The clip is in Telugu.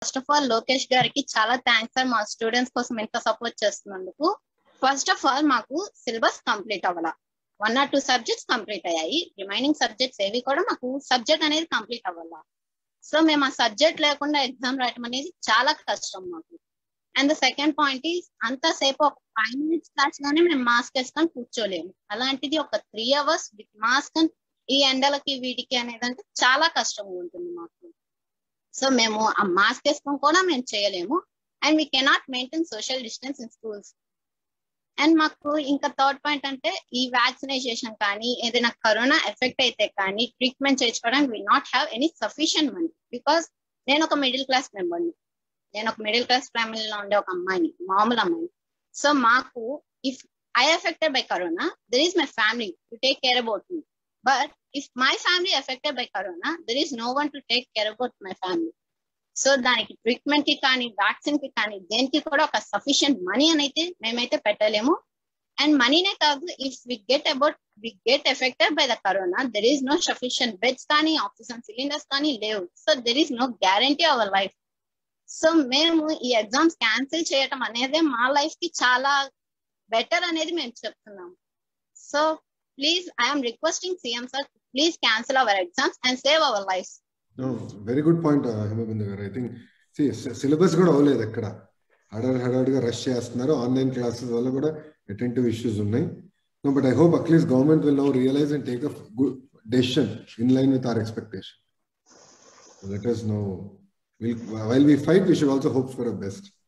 ఫస్ట్ ఆఫ్ ఆల్ లోకేష్ గారికి చాలా థ్యాంక్స్ సార్ మా స్టూడెంట్స్ కోసం ఎంత సపోర్ట్ చేస్తున్నందుకు ఫస్ట్ ఆఫ్ ఆల్ మాకు సిలబస్ కంప్లీట్ అవ్వాల one or two subjects complete అయ్యాయి రిమైనింగ్ సబ్జెక్ట్స్ ఏవి కూడా మాకు సబ్జెక్ట్ అనేది కంప్లీట్ అవ్వాల సో మేము ఆ సబ్జెక్ట్ లేకుండా ఎగ్జామ్ రాయటం అనేది చాలా కష్టం మాకు and the second point is అంతసేపు ఒక ఫైవ్ మినిట్స్ క్లాస్ లోనే మేము మాస్క్ వేసుకొని కూర్చోలేము అలాంటిది ఒక త్రీ అవర్స్ విత్ మాస్క్ ఈ ఎండలకి వీటికి అనేది అంటే చాలా కష్టంగా ఉంటుంది మాకు సో మేము ఆ మాస్క్ వేసుకొని కూడా మేము చేయలేము and we cannot maintain social distance in schools and మాకు ఇంకా థర్డ్ పాయింట్ అంటే ఈ వ్యాక్సినేషన్ కానీ ఏదైనా కరోనా ఎఫెక్ట్ అయితే కానీ ట్రీట్మెంట్ చేయించుకోవడానికి we not have any sufficient money because నేను ఒక మిడిల్ క్లాస్ మెంబర్ని నేను ఒక మిడిల్ క్లాస్ ఫ్యామిలీలో ఉండే ఒక అమ్మాయిని మామూలు అమ్మాయిని సో మాకు if I affected by corona there is my family to take care about me but if my family affected by corona there is no one to take care about my family so దానికి ట్రీట్మెంట్ కి కానీ వ్యాక్సిన్ కి కానీ దేనికి కూడా ఒక సఫిషియంట్ మనీ అని అయితే మేమైతే పెట్టలేము అండ్ మనీనే కాదు if we get about we get affected by the corona there is no sufficient beds కానీ ఆక్సిజన్ సిలిండర్స్ కానీ లేవు so there is no guarantee our life so మేము ఈ ఎగ్జామ్స్ క్యాన్సిల్ చేయటం అనేది మా లైఫ్ కి చాలా బెటర్ అనేది మేము చెప్తున్నాం so please I'm requesting CM sir please cancel our exams and save our life very good point Himabindu garu I think syllabus కూడా అవ్వలేదు ఎక్కడ హడాడ్ హడాడ్గా రష్ చేస్తున్నారు ఆన్లైన్ క్లాసెస్ వల్ల కూడా అటెంటివ్ ఇష్యూస్ ఉన్నాయి no but I hope at least government will no realise and take a good decision in line with our expectation let us know we'll, while we fight we should also hope for a best